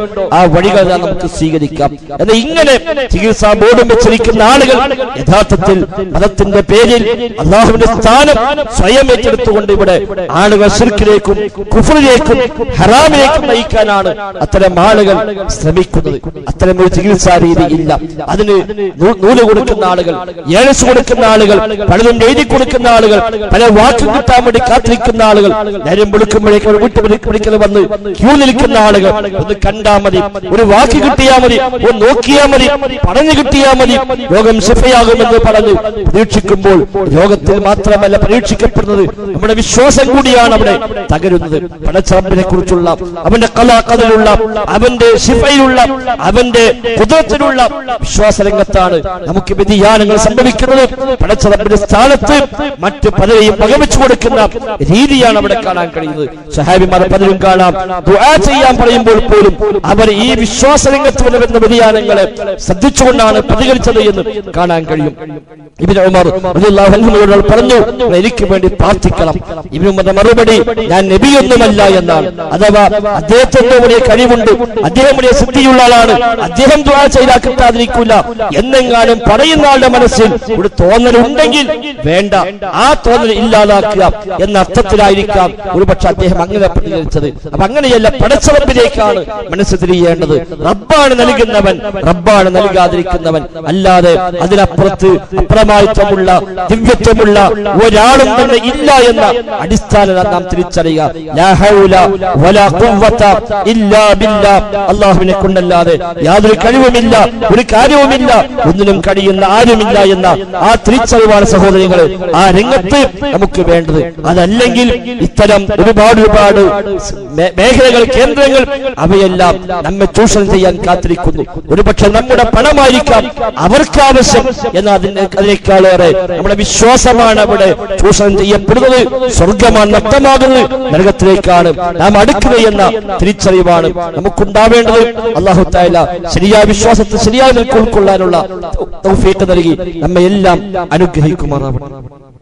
വഴികൾ നമുക്ക് സ്വീകരിക്കാം എന്നാൽ ഇങ്ങനെ ചികിത്സാ ബോർഡും വെച്ചിരിക്കുന്ന ആളുകൾ യഥാർത്ഥത്തിൽ മതത്തിന്റെ പേരിൽ അള്ളാഹുവിന്റെ സ്ഥാനം സ്വയം ഏറ്റെടുത്തുകൊണ്ട് ഇവിടെ ആളുകൾ ശിർക്കിലേക്കും കുഫറിലേക്കും ഹറാമിലേക്കും നയിക്കാനാണ് അത്തരം ആളുകൾ ശ്രമിക്കുന്നത് അത്തരം ഒരു ചികിത്സാ രീതി ഇല്ല അതിന് നൂ- നൂല് കൊടുക്കുന്ന ആളുകൾ ഏഴസ് കൊടുക്കുന്ന ആളുകൾ പലതും എഴുതി കൊടുക്കുന്ന ആളുകൾ പല വാക്കും കിട്ടാൻ വേണ്ടി കാത്തിരിക്കുന്ന ആളുകൾ നേരം വിളിക്കുമ്പോഴേക്കും വീട്ടു വിളിക്കൽ വന്ന് ക്യൂ നിൽക്കുന്ന ആളുകൾ ഒന്ന് കണ്ടാ മതി ഒരു വാക്ക് കിട്ടിയാ മതി ഒന്ന് നോക്കിയാ മതി പറഞ്ഞു കിട്ടിയാ മതി രോഗം ശിഫയാകുമെന്ന് പറഞ്ഞ് പ്രതീക്ഷിക്കുമ്പോൾ രോഗത്തിൽ മാത്രമല്ല പരീക്ഷിക്കപ്പെടുന്നത് നമ്മുടെ വിശ്വാസം കൂടിയാണ് അവിടെ തകരുന്നത് പടച്ചറമ്പിനെ കുറിച്ചുള്ള അവന്റെ കലാകഥയിലുള്ള അവന്റെ ശിഫയിലുള്ള അവന്റെ കുതിരത്തിലുള്ള വിശ്വാസരംഗത്താണ് നമുക്ക് വ്യതിയാനങ്ങൾ സംഭവിക്കുന്നത് പടച്ചറമ്പിന്റെ സ്ഥാനത്ത് മറ്റ് പലരെയും പകവെച്ചു കൊടുക്കുന്ന രീതിയാണ് അവിടെ കാണാൻ കഴിയുന്നത് സഹാബിമാരെ പലരും കാണാം ദുആ ചെയ്യാൻ പറയുമ്പോൾ പോലും അവർ ഈ വിശ്വാസരംഗത്ത് വരുന്ന വ്യതിയാനങ്ങളെ ശ്രദ്ധിച്ചുകൊണ്ടാണ് പ്രതികരിച്ചത് എന്ന് കാണാൻ കഴിയും ഇബ്നു ഉമർ റളിയല്ലാഹു അൻഹുവിനോട് പറഞ്ഞു എനിക്ക് വേണ്ടി പ്രാർത്ഥിക്കണം ഇബ്നു ഉമറിന്റെ മറുപടി ഞാൻ നബിയൊന്നുമല്ല എന്നാണ് അഥവാ അദ്ദേഹത്തിന് വലിയ കഴിവുണ്ട് അദ്ദേഹം വലിയ സിദ്ധിയുള്ള ആളാണ് അദ്ദേഹം ദുആ ചെയ്താൽ കിട്ടാതിരിക്കില്ല എന്നെങ്ങാനും പറയുന്ന ആളുടെ മനസ്സിൽ ഒരു തോന്നൽ ഉണ്ടെങ്കിൽ വേണ്ട ആ തോന്നൽ ഇല്ലാതാക്കുക എന്ന അർത്ഥത്തിലായിരിക്കാം ഒരുപക്ഷെ അദ്ദേഹം അങ്ങനെ പ്രതികരിച്ചത് അപ്പൊ അങ്ങനെയല്ല പടച്ചറപ്പിലേക്കാണ് മനസ്സ് തിരിയേണ്ടത് റബ്ബാണ് നൽകുന്നവൻ റബ്ബാണ് നൽകാതിരിക്കുന്നവൻ അല്ലാതെ അതിനപ്പുറത്ത് അപ്രമായിത്വമുള്ള ദിവ്യത്വമുള്ള ഒരാളും തന്നെ ഇല്ല എന്ന അടിസ്ഥാനം നാം തിരിച്ചറിയുക ലാ ഹൗല വലാ ഖുവ്വത ഇല്ലാ ബില്ലാ അല്ലാഹുവിനെ കൊണ്ടല്ലാതെ യാതൊരു കഴിവുമില്ല ഒരു കാര്യവുമില്ല ഒന്നിനും കഴിയുന്ന ആരുമില്ല എന്ന ആ തിരിച്ചറിവാണ് സഹോദരങ്ങളെ ആ രംഗത്ത് നമുക്ക് വേണ്ടത് അതല്ലെങ്കിൽ ഇത്തരം ഒരുപാട് ഒരുപാട് മേ- മേഖലകൾ കേന്ദ്രങ്ങൾ അവയെല്ലാം നമ്മെ ചൂഷണം ചെയ്യാൻ കാത്തിരിക്കുന്നു ഒരുപക്ഷെ നമ്മുടെ പണമായിരിക്കാം അവർക്ക് ആവശ്യം എന്നാൽ അതിന് അതിനേക്കാളേറെ നമ്മുടെ വിശ്വാസമാണ് അവിടെ ചൂഷണം ചെയ്യപ്പെടുന്നത് സ്വർഗമാണ് നഷ്ടമാകുന്നത് നരകത്തിലേക്കാണ് നാം അടുക്കുന്നത് എന്ന തിരിച്ചറിവാണ് നമുക്കുണ്ടാവേണ്ടത് അള്ളാഹു താല ശരിയായ വിശ്വാസത്തെ ശരിയായ നിൽക്ക് ഉൾക്കൊള്ളാനുള്ള തൗഫീഖ് നൽകി നമ്മെ എല്ലാം അനുഗ്രഹിക്കുമാറാവട്ടെ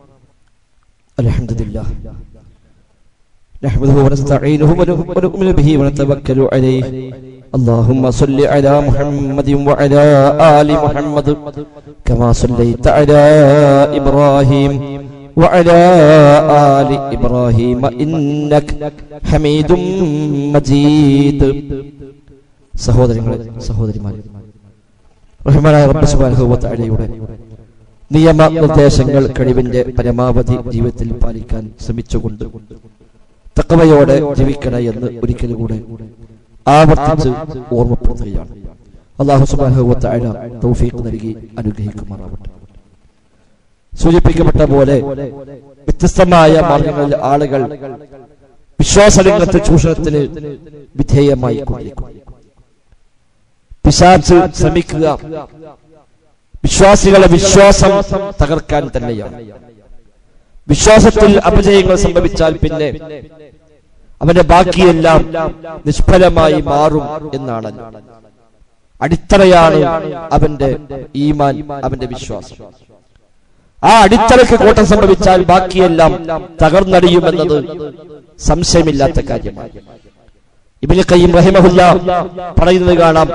അലഹമില്ല نحمده ونستعينه ونؤ- ونؤمن به ونتوكل عليه اللهم صل على محمد وعلى آل محمد كما صليت على إبراهيم وعلى آل إبراهيم إنك حميد مجيد സഹോദരങ്ങളെ സഹോദരിമാരെ റഹ്മാനായ റബ്ബ് സുബ്ഹാനഹു വ തആലയുടെ നിയമ നിർദ്ദേശങ്ങൾ കഴിവിന്റെ പരമാവധി ജീവിതത്തിൽ പാലിക്കാൻ ശ്രമിച്ചുകൊണ്ട് തക്കവയോടെ ജീവിക്കണ എന്ന് ഒരിക്കൽ കൂടെ ആവർത്തിച്ച് ഓർമ്മപ്പെടുത്തുകയാണ് അള്ളാഹു സുബ്ഹാനഹു വ തആല തൗഫീഖ് നൽകി അനുഗ്രഹിക്കുമാറാവട്ടെ സൂചിപ്പിക്കപ്പെട്ട പോലെ വ്യത്യസ്തമായ മാർഗങ്ങളിൽ ആളുകൾ വിശ്വാസരംഗത്ത് ചൂഷണത്തിന് വിധേയമായി കൊണ്ടിരിക്കുന്നു പിശാച്ച് ശ്രമിക്കുക വിശ്വാസികളെ വിശ്വാസം തകർക്കാൻ തന്നെയാണ് വിശ്വാസത്തിൽ അപജയങ്ങൾ സംഭവിച്ചാൽ പിന്നെ അവന്റെ ബാക്കിയെല്ലാം നിഷ്ഫലമായി മാറും എന്നാണ് അടിത്തറയാണ് അവന്റെ ഈമാൻ അവന്റെ വിശ്വാസം ആ അടിത്തറയ്ക്ക് കോട്ടം സംഭവിച്ചാൽ ബാക്കിയെല്ലാം തകർന്നടിയുമെന്നത് സംശയമില്ലാത്ത കാര്യമാണ് ഇബിന് കയ്യും റഹിമഹുല്ല പറയുന്നത് കാണാം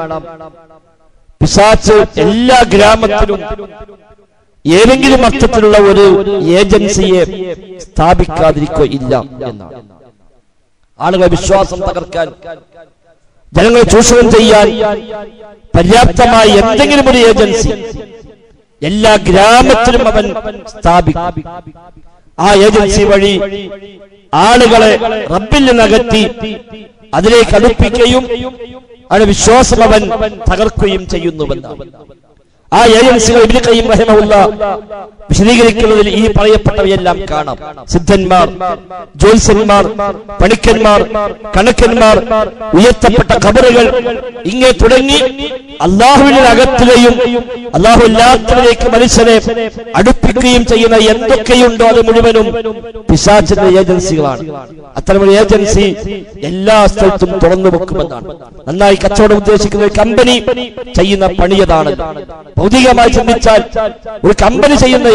പിശാച്ച് എല്ലാ ഗ്രാമത്തിലും ഏതെങ്കിലും അർത്ഥത്തിലുള്ള ഒരു ഏജൻസിയെ സ്ഥാപിക്കാതിരിക്കുകയില്ല എന്നാണ് ആളുകളെ വിശ്വാസം തകർക്കാൻ ജനങ്ങളെ ചൂഷണം ചെയ്യാൻ പര്യാപ്തമായ എന്തെങ്കിലും ഒരു ഏജൻസി എല്ലാ ഗ്രാമത്തിലും അവൻ സ്ഥാപിക്കും ആ ഏജൻസി വഴി ആളുകളെ റബ്ബിൽ നിന്നകറ്റി അതിലേക്ക് അടുപ്പിക്കുകയും അവരുടെ വിശ്വാസം അവൻ തകർക്കുകയും ചെയ്യുന്നുവെന്നാണ് ആ ഏജൻസികൾ ഇബ്നു ഖയ്യിം റഹിമഹുല്ല വിശദീകരിക്കുന്നതിൽ ഈ പറയപ്പെട്ടവയെല്ലാം കാണാം സിദ്ധന്മാർ ജ്യോത്സ്യന്മാർ പണിക്കന്മാർ കണക്കന്മാർ ഉയർത്തപ്പെട്ട ഖബറുകൾ ഇങ്ങനെ തുടങ്ങി അള്ളാഹുവിന്റെ അകത്തുകയും അള്ളാഹു ഇല്ലാത്തവരേക്ക് മനുഷ്യനെ അടുപ്പിക്കുകയും ചെയ്യുന്ന എന്തൊക്കെയുണ്ടോ അത് മുഴുവനും പിശാചിന്റെ ഏജൻസികളാണ് അത്തരമൊരു ഏജൻസി എല്ലാ സ്ഥലത്തും തുറന്നു വെക്കുമെന്നാണ് നന്നായി കച്ചവടം ഉദ്ദേശിക്കുന്ന ഒരു കമ്പനി ചെയ്യുന്ന പണിയതാണ് ഭൗതികമായി ചിന്തിച്ചാൽ ഒരു കമ്പനി ചെയ്യുന്ന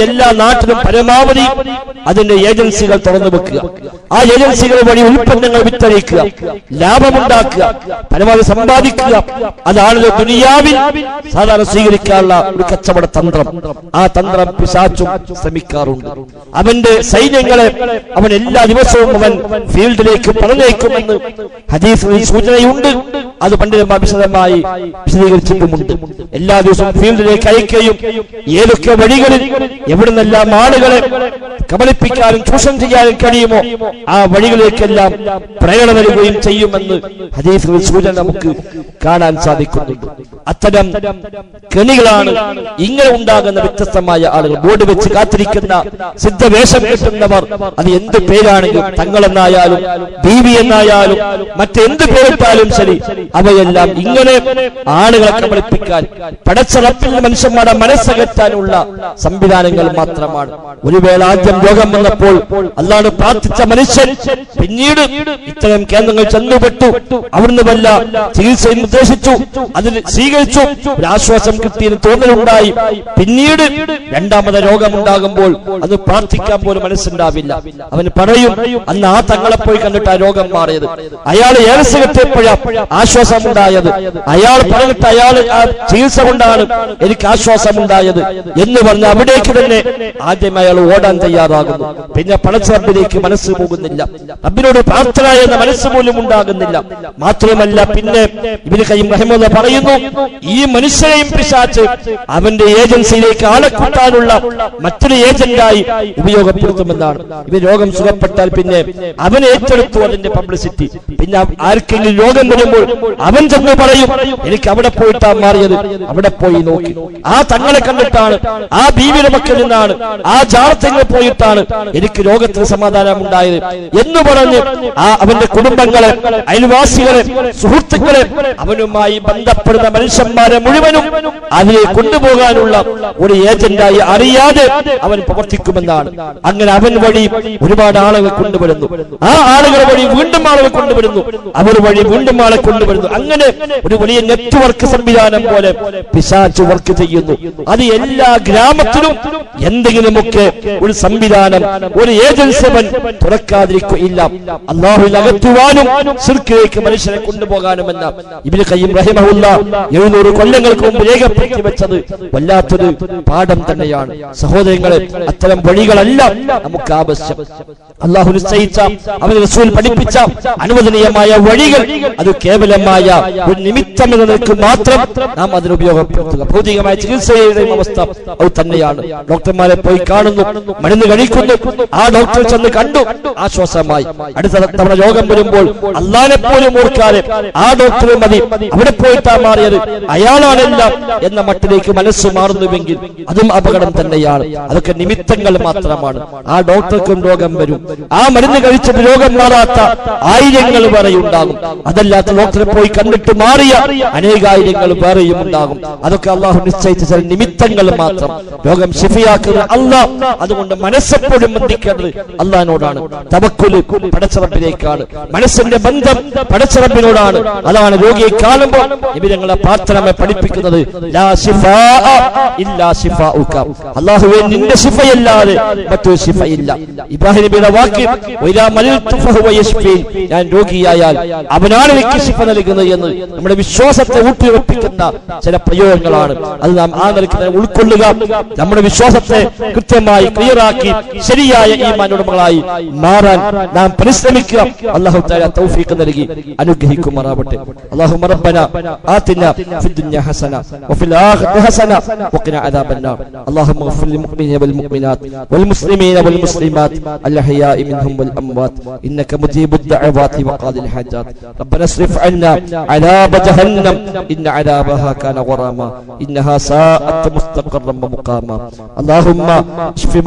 എല്ലാ നാട്ടിലും പരമാവധി അതിന്റെ ഏജൻസികൾ തുറന്നു വെക്കുക ആ ഏജൻസികൾ വഴി ഉൽപ്പന്നങ്ങൾ വിറ്റഴിക്കുക ലാഭമുണ്ടാക്കുക പരമാവധി സമ്പാദിക്കുക അതാണല്ലോ ദുനിയാവിൽ സാധാരണ സ്വീകരിക്കാനുള്ള ഒരു കച്ചവട തന്ത്രം ആ തന്ത്രം പിശാച്ചും ശ്രമിക്കാറുണ്ട് അവന്റെ സൈന്യങ്ങളെ അവൻ എല്ലാ ദിവസവും അവൻ ഫീൽഡിലേക്ക് പറഞ്ഞേക്കുമെന്ന് ഹദീസിൽ സൂചനയുണ്ട് അത് പണ്ഡിതന്മാർ വിശദമായി വിശദീകരിച്ചിട്ടുമുണ്ട് എല്ലാ ദിവസവും ഫീൽഡിലേക്ക് അയക്കുകയും ഏതൊക്കെ വഴികളിൽ എവിടെ നിന്നെല്ലാം ആളുകളെ കബളിപ്പിക്കാനും ചൂഷണം ചെയ്യാനും കഴിയുമോ ആ വഴികളിലേക്കെല്ലാം പ്രേരണ നൽകുകയും ചെയ്യുമെന്ന് ഹദീസുകളിൽ സൂചന നമുക്ക് കാണാൻ സാധിക്കുന്നുണ്ട് അത്തരം കെണികളാണ് ഇങ്ങനെ ഉണ്ടാകുന്ന വ്യത്യസ്തമായ ആളുകൾ ബോർഡ് വെച്ച് കാത്തിരിക്കുന്ന സിദ്ധവേഷം കെട്ടുന്നവർ അത് എന്ത് പേരാണെങ്കിലും തങ്ങളെന്നായാലും ബീവി എന്നായാലും മറ്റെന്ത് പേരിട്ടാലും ശരി അവയെല്ലാം ഇങ്ങനെ ആളുകളെ കബളിപ്പിക്കാൻ പടച്ചറപ്പിൽ മനുഷ്യന്മാരുടെ മനസ്സകറ്റാനുള്ള സംവിധാനങ്ങൾ മാത്രമാണ് ഒരു വേള ആദ്യം രോഗം വന്നപ്പോൾ അല്ലാണ്ട് പ്രാർത്ഥിച്ച മനുഷ്യൻ പിന്നീട് ഇത്തരം കേന്ദ്രങ്ങൾ ചെന്നുപെട്ടു അവിടുന്ന് വല്ല ചികിത്സ നിർദ്ദേശിച്ചു അതിന് സ്വീകരിച്ചു ഒരു ആശ്വാസം കിട്ടിയതിന് തോന്നലുണ്ടായി പിന്നീട് രണ്ടാമത് രോഗമുണ്ടാകുമ്പോൾ അത് പ്രാർത്ഥിക്കാൻ പോലും മനസ്സുണ്ടാവില്ല അവന് പറയും അന്ന് ആ തങ്ങളെ പോയി കണ്ടിട്ട് ആ രോഗം മാറിയത് അയാൾ ഏലസ് കിട്ടിയപ്പോഴാ ആശ്വാസം ഉണ്ടായത് അയാൾ പറഞ്ഞിട്ട് അയാൾ ആ ചികിത്സ കൊണ്ടാണ് എനിക്ക് ആശ്വാസം ഉണ്ടായത് എന്ന് പറഞ്ഞ് അവിടേക്ക് തന്നെ ആദ്യം അയാൾ ഓടാൻ തയ്യാറാകുന്നു പിന്നെ പണച്ചറബിലേക്ക് മനസ്സ് പോകുന്നില്ല റബ്ബിനോട് പ്രാർത്ഥന എന്ന മനസ്സ് പോലും ഉണ്ടാകുന്നില്ല മാത്രമല്ല പിന്നെ ഇവര് കയ്യും റഹ്മദ് പറയുന്നു ഈ മനുഷ്യനെയും പിശാച്ച് അവന്റെ ഏജൻസിയിലേക്ക് ആളെ കൂട്ടാനുള്ള മറ്റൊരു ഏജന്റായി ഉപയോഗപ്പെടുത്തുമെന്നാണ് ഇവർ രോഗം സുഖപ്പെട്ടാൽ പിന്നെ അവൻ ഏറ്റെടുത്തു അതിന്റെ പബ്ലിസിറ്റി പിന്നെ ആർക്കെങ്കിലും രോഗം വരുമ്പോൾ അവൻ ചെന്ന് പറയും എനിക്ക് അവിടെ പോയിട്ടാ മാറിയത് അവിടെ പോയി നോക്കി ആ തങ്ങളെ കണ്ടിട്ടാണ് ആ ബീവിയുടെ മക്കൾ നിന്നാണ് ആ ജാറത്തിൽ പോയിട്ടാണ് എനിക്ക് രോഗത്തിന് സമാധാനം ഉണ്ടായത് എന്ന് പറഞ്ഞ് ആ അവന്റെ കുടുംബങ്ങളെ അയൽവാസികളെ സുഹൃത്തുക്കളെ അവനുമായി ബന്ധപ്പെടുന്ന മനുഷ്യന്മാരെ മുഴുവനും അതിനെ കൊണ്ടുപോകാനുള്ള ഒരു ഏജന്റായി അറിയാതെ അവൻ പ്രവർത്തിക്കുമെന്നാണ് അങ്ങനെ അവൻ വഴി ഒരുപാട് ആളുകൾ കൊണ്ടുവരുന്നു ആ ആളുകൾ വഴി വീണ്ടും ആളുകൾ കൊണ്ടുവരുന്നു അവർ വഴി വീണ്ടും ആളെ കൊണ്ടുവരുന്നു അങ്ങനെ ഒരു വലിയ നെറ്റ്വർക്ക് സംവിധാനം പോലെ പിശാച്ച് വർക്ക് ചെയ്യുന്നു അത് എല്ലാ ഗ്രാമത്തിലും എന്തെങ്കിലുമൊക്കെ ഒരു സംവിധാനം ഒരു ഏജൻസി അവൻ തുറക്കാതിരിക്കുകയില്ല അള്ളാഹുൽ അകറ്റുവാനും സിർക്കിലേക്ക് മനുഷ്യനെ കൊണ്ടുപോകാനുമെന്ന ഇബിന് കയ്യും റഹിമഹുല്ല എഴുന്നൂറ് കൊല്ലങ്ങൾക്ക് മുമ്പ് രേഖപ്പെടുത്തി വെച്ചത് വല്ലാത്തൊരു പാഠം തന്നെയാണ് സഹോദരങ്ങളെ അത്തരം വഴികളല്ല നമുക്ക് ആവശ്യം അള്ളാഹു നിശ്ചയിച്ച അവന് റസൂൽ പഠിപ്പിച്ച അനുവദനീയമായ വഴികൾ അത് കേവലമായ ഒരു നിമിത്തം എന്ന നിലക്ക് മാത്രം നാം അതിന് ഉപയോഗപ്പെടുത്തുക ഭൗതികമായ ചികിത്സയുടെയും അവസ്ഥ അത് തന്നെയാണ് ഡോക്ടർമാരെ പോയി കാണുന്നു മരുന്ന് കഴിക്കുന്നു ആ ഡോക്ടർ ചെന്ന് കണ്ടു ആശ്വാസമായി അടുത്ത തവണ രോഗം വരുമ്പോൾ അള്ളാനെ പോലും ഓർക്കാതെ ആ ഡോക്ടറെ മതി അവിടെ പോയിട്ടാ മാറിയത് അയാളാണെല്ലാം എന്ന മട്ടിലേക്ക് മനസ്സ് മാറുന്നുവെങ്കിൽ അതും അപകടം തന്നെയാണ് അതൊക്കെ നിമിത്തങ്ങൾ മാത്രമാണ് ആ ഡോക്ടർക്കും രോഗം വരും ആ മരുന്ന് കഴിച്ചിട്ട് രോഗം മാറാത്ത ആയിരങ്ങൾ വേറെ ഉണ്ടാകും അതല്ലാത്ത ഡോക്ടറെ പോയി കണ്ടിട്ട് മാറിയ അനേകായിരങ്ങൾ വേറെയും ഉണ്ടാകും അതൊക്കെ അള്ളാഹു നിശ്ചയിച്ച ചില നിമിത്തങ്ങൾ മാത്രം രോഗം ശിഫിയാക്കുന്ന അള്ളാഹ് അതുകൊണ്ട് മനസ്സെപ്പോഴും ബന്ധിക്കേണ്ടത് അള്ളഹാനോടാണ് തവക്കുല് പടച്ചറപ്പിലേക്കാണ് മനസ്സിന്റെ ബന്ധം പടച്ചറപ്പിനോടാണ് അതാണ് രോഗിയെ കാണുമ്പോൾ ഇവരങ്ങളെ പ്രാർത്ഥന പഠിപ്പിക്കുന്നത് ലാ ശിഫാഅ ഇല്ലാ ശിഫാഉക. അള്ളാഹുവേ നിന്റെ ശിഫയല്ലാതെ മറ്റൊരു ശിഫയില്ല ഇബ്രാഹിം നബിയുടെ വാക്ക് "വഇദാ മരിൽതു ഫഹുവ യശ്ഫീൻ." ഞാൻ രോഗിയായാൽ അവനാണ് എനിക്ക് ശിഫ നൽകുന്നത് എന്ന് നമ്മുടെ വിശ്വാസത്തെ ഊട്ടിയുറപ്പിക്കുന്ന ചില പ്രയോഗങ്ങളാണ് അത് നാം ആ നിലയ്ക്ക് തന്നെ ഉൾക്കൊള്ളുക നമ്മുടെ വിശ്വാസത്തെ കൃത്യമായി ക്ലിയറാക്കി ശരിയായ ഈ മാനുടമകളായി മാറാൻ നാം പരിശ്രമിക്കുക അള്ളാഹു താല തൗഫീഖ് നൽകി അനുഗ്രഹിക്കുമാറാവട്ടെ അള്ളാഹു റബ്ബന آتنا في الدنيا حسنة وفي الآخرة حسنة وقنا عذاب النار اللهم اغفر للمؤمنين والمؤمنات والمسلمين والمسلمات الأحياء منهم والأموات إنك مجيب الدعوات وقاضي الحاجات ربنا اصرف عنا عذاب جهنم إن عذابها كان غراما إنها ساءت مستقرا ومقاما اللهم اشف مرضانا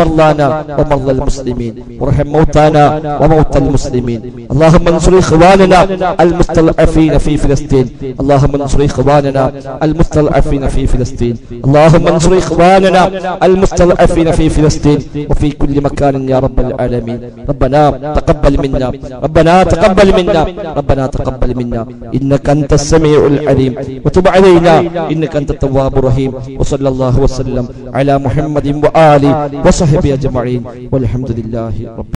ومرضى المسلمين وارحم موتانا وموتى المسلمين اللهم انصر اخواننا المستضعفين في فلسطين اللهم انصر اخواننا المستضعفين في فلسطين اللهم انصر اخواننا المستضعفين في فلسطين وفي كل مكان يا رب العالمين ربنا تقبل منا ربنا تقبل منا ربنا تقبل منا انك انت السميع العليم وتب علينا انك انت التواب الرحيم وصلى الله وسلم على محمد واله وصحبه اجمعين والحمد لله رب